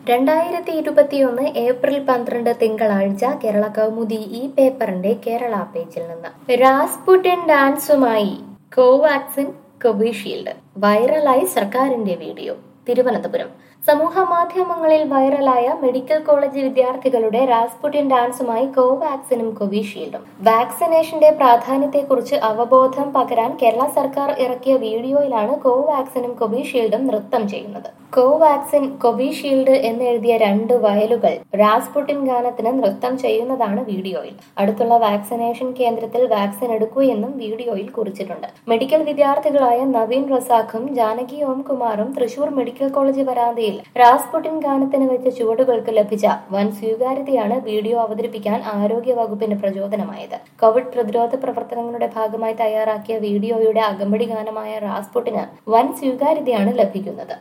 രണ്ടായിരത്തി ഇരുപത്തിയൊന്ന് ഏപ്രിൽ പന്ത്രണ്ട് തിങ്കളാഴ്ച കേരള കൗമുദി ഈ പേപ്പറിന്റെ കേരള പേജിൽ നിന്ന് രാസ്പുട്ടിൻ ഡാൻസുമായി കോവാക്സിൻ കോവിഷീൽഡ് വൈറലായി സർക്കാരിന്റെ വീഡിയോ തിരുവനന്തപുരം സമൂഹ മാധ്യമങ്ങളിൽ വൈറലായ മെഡിക്കൽ കോളേജ് വിദ്യാർത്ഥികളുടെ രാസ്പുട്ടിൻ ഡാൻസുമായി കോവാക്സിനും കോവിഷീൽഡും വാക്സിനേഷന്റെ പ്രാധാന്യത്തെക്കുറിച്ച് അവബോധം പകരാൻ കേരള സർക്കാർ ഇറക്കിയ വീഡിയോയിലാണ് കോവാക്സിനും കോവിഷീൽഡും നൃത്തം ചെയ്യുന്നത് കോവാക്സിൻ കോവിഷീൽഡ് എന്നെഴുതിയ രണ്ട് വയലുകൾ രാസ്പുട്ടിൻ ഗാനത്തിന് നൃത്തം ചെയ്യുന്നതാണ് വീഡിയോയിൽ അടുത്തുള്ള വാക്സിനേഷൻ കേന്ദ്രത്തിൽ വാക്സിൻ എടുക്കൂ എന്നും വീഡിയോയിൽ കുറിച്ചിട്ടുണ്ട് മെഡിക്കൽ വിദ്യാർത്ഥികളായ നവീൻ റസാഖും ജാനകി ഓംകുമാറും തൃശൂർ മെഡിക്കൽ കോളേജ് വരാന്തയിൽ റാസ്പുട്ടിൻ ഗാനത്തിന് വെച്ച ചുവടുകൾക്ക് ലഭിച്ച വൻ സ്വീകാര്യതയാണ് വീഡിയോ അവതരിപ്പിക്കാൻ ആരോഗ്യ വകുപ്പിന് പ്രചോദനമായത് കോവിഡ് പ്രതിരോധ പ്രവർത്തനങ്ങളുടെ ഭാഗമായി തയ്യാറാക്കിയ വീഡിയോയുടെ അകമ്പടി ഗാനമായ റാസ്പുട്ടിന് വൻ സ്വീകാര്യതയാണ് ലഭിക്കുന്നത്